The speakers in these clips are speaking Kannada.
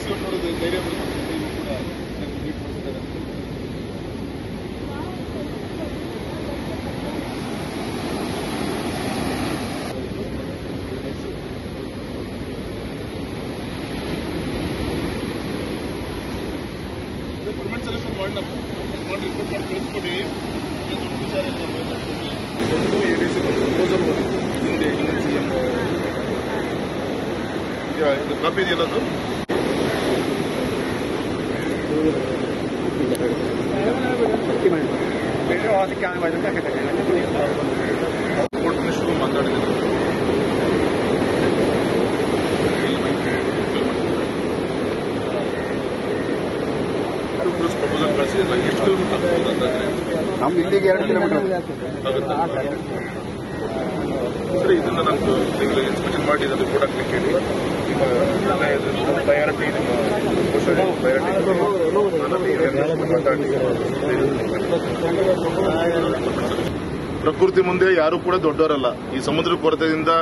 ಮುಗಿಸ್ಕೊಂಡು ನೋಡೋದು ಧೈರ್ಯ ಬರುತ್ತೆ ನೀವು ಕೂಡ ನನಗೆ ಮೀಟ್ ಮಾಡ್ತಿದ್ದಾರೆ ಅಂತ. ಅದೇ ಪರ್ಮನೆಂಟ್ ಸೆಲೆಕ್ಷನ್ ಮಾಡೋಣ ಮಾಡಿ ರಿಪೋರ್ಟ್ ಮಾಡಿ ಕಳಿಸ್ಕೊಡಿ ಏನು ದೊಡ್ಡ ವಿಚಾರ ಇಲ್ಲ ನಾವು ಮಾತಾಡ್ತೀವಿ. ಒಂದು ADC ಒಂದು proposal ಬಂದಿತ್ತು. ಹಿಂದೆ ಹಿಂದಿನ CM ಈಗ ಇದು ಕಾಪಿ ಇದೆಯಲ್ಲ ಅದು ಕೋರ್ಟ್ ಮಿನಿಸ್ಟರ್ ಮಾತಾಡಿದ್ರು ಪ್ರಪೋಸಲ್ ಕಳಿಸಿದ್ರೆ ಎಷ್ಟು ಕಿಲೋಮೀಟರ್ ಆಗ್ಬೋದು ಅಂತಂದ್ರೆ ನಮ್ದು ಇಲ್ಲಿಗೆ ಎರಡು ಕಿಲೋಮೀಟರ್ ಆಗುತ್ತಾ? ಸರಿ ಇದನ್ನ ನಮ್ದು ಈಗ ಇನ್ಸ್ಪೆಕ್ಷನ್ ಮಾಡಿ ಇದನ್ನು ಕೂಡ ಹಾಕ್ಲಿಕ್ಕೆ ಹೇಳಿ ಈಗ ಪ್ರಯಾರಿಟಿ ಪ್ರಯಾರಿಟಿ ಮಾತಾಡಿ ಪ್ರಕೃತಿ ಮುಂದೆ ಯಾರು ಕೂಡ ದೊಡ್ಡವರಲ್ಲ ಈ ಸಮುದ್ರ ಕೊರತೆಯಿಂದ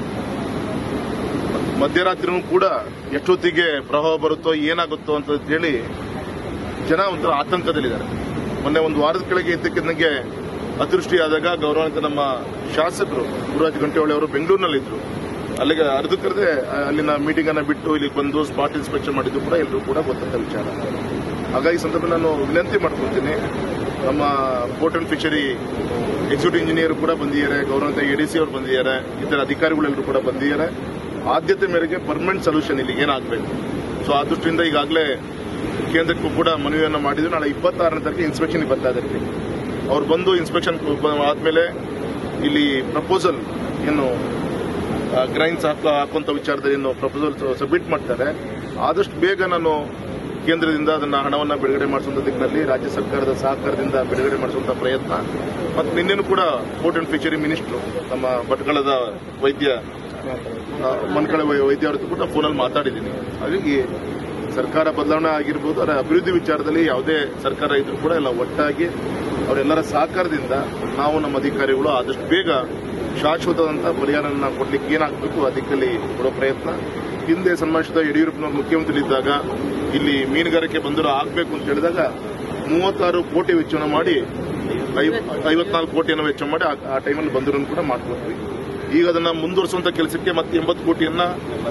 ಮಧ್ಯರಾತ್ರಿನೂ ಕೂಡ ಎಷ್ಟೊತ್ತಿಗೆ ಪ್ರವಾಹ ಬರುತ್ತೋ ಏನಾಗುತ್ತೋ ಅಂತ ಹೇಳಿ ಜನ ಒಂಥರ ಆತಂಕದಲ್ಲಿದ್ದಾರೆ ಮೊನ್ನೆ ಒಂದು ವಾರದ ಕೆಳಗೆ ಇದ್ದಕ್ಕಿದ್ದಂಗೆ ಅತಿವೃಷ್ಟಿ ಆದಾಗ ಗೌರವಾನ್ವಿತ ನಮ್ಮ ಶಾಸಕರು ಗುರುರಾಜ್ ಗಂಟೆಹೊಳೆ ಅವರು ಬೆಂಗಳೂರಿನಲ್ಲಿದ್ದರು ಅಲ್ಲಿಗೆ ಅರ್ಧಕ್ಕರ್ದೆ ಅಲ್ಲಿನ ಮೀಟಿಂಗ್ ಅನ್ನ ಬಿಟ್ಟು ಇಲ್ಲಿಗೆ ಬಂದು ಸ್ಪಾಟ್ ಇನ್ಸ್ಪೆಕ್ಷನ್ ಮಾಡಿದ್ದು ಕೂಡ ಎಲ್ಲರೂ ಕೂಡ ಗೊತ್ತಂತ ವಿಚಾರ ಹಾಗಾಗಿ ಈ ಸಂದರ್ಭ ನಾನು ವಿನಂತಿ ಮಾಡ್ಕೊಳ್ತೀನಿ ನಮ್ಮ port and fishery executive engineer ಕೂಡ ಬಂದಿದ್ದಾರೆ ಗೌರವಾನ್ವಿತ ಎಡಿಸಿ ಅವರು ಬಂದಿದ್ದಾರೆ ಇತರ ಅಧಿಕಾರಿಗಳೆಲ್ಲರೂ ಕೂಡ ಬಂದಿದ್ದಾರೆ ಆದ್ಯತೆ ಮೇರೆಗೆ ಪರ್ಮನೆಂಟ್ ಸೊಲ್ಯೂಷನ್ ಇಲ್ಲಿ ಏನಾಗಬೇಕು ಸೊ ಆ ದೃಷ್ಟಿಯಿಂದ ಈಗಾಗಲೇ ಕೇಂದ್ರಕ್ಕೂ ಕೂಡ ಮನವಿಯನ್ನು ಮಾಡಿದ್ರು ನಾಳೆ ಇಪ್ಪತ್ತಾರನೇ ತಾರೀಕು ಇನ್ಸ್ಪೆಕ್ಷನ್ ಬರ್ತಾ ಇದ್ದಾರೆ ಅವ್ರು ಬಂದು ಇನ್ಸ್ಪೆಕ್ಷನ್ ಆದ್ಮೇಲೆ ಇಲ್ಲಿ ಪ್ರಪೋಸಲ್ ಏನು ಗ್ರೈನ್ಸ್ ಹಾಕ ಹಾಕುವಂತ ವಿಚಾರದಲ್ಲಿ ಏನು ಪ್ರಪೋಸಲ್ ಸಬ್ಮಿಟ್ ಮಾಡ್ತಾರೆ ಆದಷ್ಟು ಬೇಗ ನಾನು ಕೇಂದ್ರದಿಂದ ಅದನ್ನ ಹಣವನ್ನ ಬಿಡುಗಡೆ ಮಾಡಿಸುವಂತ ದಿಕ್ಕಿನಲ್ಲಿ ರಾಜ್ಯ ಸರ್ಕಾರದ ಸಹಕಾರದಿಂದ ಬಿಡುಗಡೆ ಮಾಡಿಸುವಂತ ಪ್ರಯತ್ನ ಮತ್ತು ನಿನ್ನೆನೂ ಕೂಡ ಪೋರ್ಟ್ ಅಂಡ್ ಫಿಶರಿ ಮಿನಿಸ್ಟರ್ ನಮ್ಮ ಭಟ್ಕಳದ ವೈದ್ಯ ಆ, ಮನ್ಕಳ ವೈ- ವೈದ್ಯ ಅವ್ರ ಕೂಡ ಫೋನಲ್ಲಿ ಮಾತಾಡಿದ್ದೀನಿ ಹಾಗಾಗಿ ಸರ್ಕಾರ ಬದಲಾವಣೆ ಆಗಿರ್ಬೋದು ಅದರ ಅಭಿವೃದ್ಧಿ ವಿಚಾರದಲ್ಲಿ ಯಾವುದೇ ಸರ್ಕಾರ ಇದ್ರೂ ಕೂಡ ಎಲ್ಲ ಒಟ್ಟಾಗಿ ಅವರೆಲ್ಲರ ಸಹಕಾರದಿಂದ ನಾವು ನಮ್ಮ ಅಧಿಕಾರಿಗಳು ಆದಷ್ಟು ಬೇಗ ಶಾಶ್ವತವಾದಂಥ ಪರಿಹಾರನ ಕೊಡ್ಲಿಕ್ಕೆ ಏನಾಗಬೇಕು ಆ ದಿಕ್ಕಲ್ಲಿ ಕೊಡೋ ಪ್ರಯತ್ನ ಹಿಂದೆ ಸನ್ಮಾನಿಸಿದ ಯಡಿಯೂರಪ್ಪನವರು ಮುಖ್ಯಮಂತ್ರಿ ಇದ್ದಾಗ ಇಲ್ಲಿ ಮೀನುಗಾರಿಕೆ ಬಂದರು ಆಗಬೇಕು ಅಂತ ಹೇಳಿದಾಗ ಮೂವತ್ತಾರು ಕೋಟಿ ವೆಚ್ಚವನ್ನು ಮಾಡಿ ಐವ- ಐವತ್ನಾಲ್ಕು ಕೋಟಿಯನ್ನು ವೆಚ್ಚ ಮಾಡಿ ಆ- ಆ ಟೈಮಲ್ಲಿ ಬಂದರನ್ನು ಕೂಡ ಮಾಡ್ಕೊಟ್ವಿ ಈಗ ಅದನ್ನ ಮುಂದುವರಿಸುವಂತ ಕೆಲಸಕ್ಕೆ ಮತ್ತೆ ಎಂಬತ್ತು ಕೋಟಿಯನ್ನ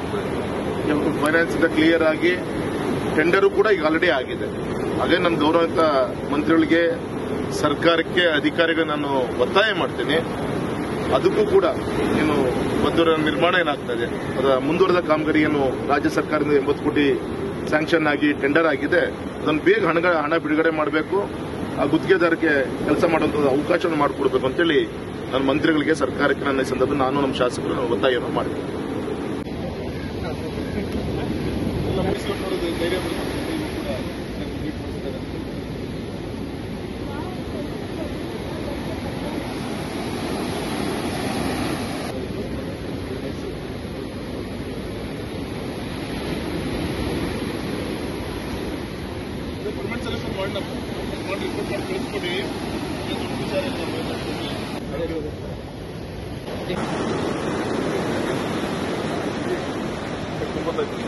ಫೈನಾನ್ಸ್ ಇಂದ ಕ್ಲಿಯರ್ ಆಗಿ ಟೆಂಡರು ಕೂಡ ಈಗ ಆಲ್ರೆಡಿ ಆಗಿದೆ ಹಾಗೆ ನನ್ನ ಗೌರವಿತ ಮಂತ್ರಿಗಳಿಗೆ ಸರ್ಕಾರಕ್ಕೆ ಅಧಿಕಾರಿಗಳಿಗೆ ನಾನು ಒತ್ತಾಯ ಮಾಡ್ತೀನಿ ಅದಕ್ಕೂ ಕೂಡ ಏನು ಮದ್ದೂರ ನಿರ್ಮಾಣ ಏನಾಗ್ತಾ ಇದೆ ಅದರ ಮುಂದುವರೆದ ಕಾಮಗಾರಿ ಏನು ರಾಜ್ಯ ಸರ್ಕಾರದಿಂದ ಎಂಬತ್ತು ಕೋಟಿ ಸ್ಯಾಂಕ್ಷನ್ ಆಗಿ ಟೆಂಡರ್ ಆಗಿದೆ ಅದನ್ನು ಬೇಗ ಹಣ ಹಣ ಬಿಡುಗಡೆ ಮಾಡಬೇಕು ಆ ಗುತ್ತಿಗೆದಾರಕ್ಕೆ ಕೆಲಸ ಮಾಡುವಂತ ಅವಕಾಶವನ್ನು ಮಾಡಿಕೊಡ್ಬೇಕು ಅಂತೇಳಿ ನನ್ನ ಮಂತ್ರಿಗಳಿಗೆ ಸರ್ಕಾರಕ್ಕೆ ನನ್ನ ಈ ಸಂದರ್ಭ ನಾನು ನಮ್ಮ ಶಾಸಕರು ನಾನು ಒತ್ತಾಯವನ್ನು ಮಾಡ್ತೀನಿ ಎಲ್ಲ ಮುಗಿಸ್ಕೊಂಡು ನೋಡೋದು ಧೈರ್ಯ ಬರುತ್ತೆ ನೀವು ಕೂಡ ನನಗೆ ಮೀಟ್ ಮಾಡ್ತಿದ್ದಾರೆ ಅಂತ. ಅದೇ ಪರ್ಮನೆಂಟ್ ಸೆಲೆಕ್ಷನ್ ಮಾಡೋಣ ಮಾಡಿ ರಿಪೋರ್ಟ್ ಮಾಡಿ ಕಳಿಸ್ಕೊಡಿ ಏನು ದೊಡ್ಡ ವಿಚಾರ ಇಲ್ಲ ನಾವು ಮಾತಾಡ್ತೀವಿ. ತೊಂಬತ್ತೈದು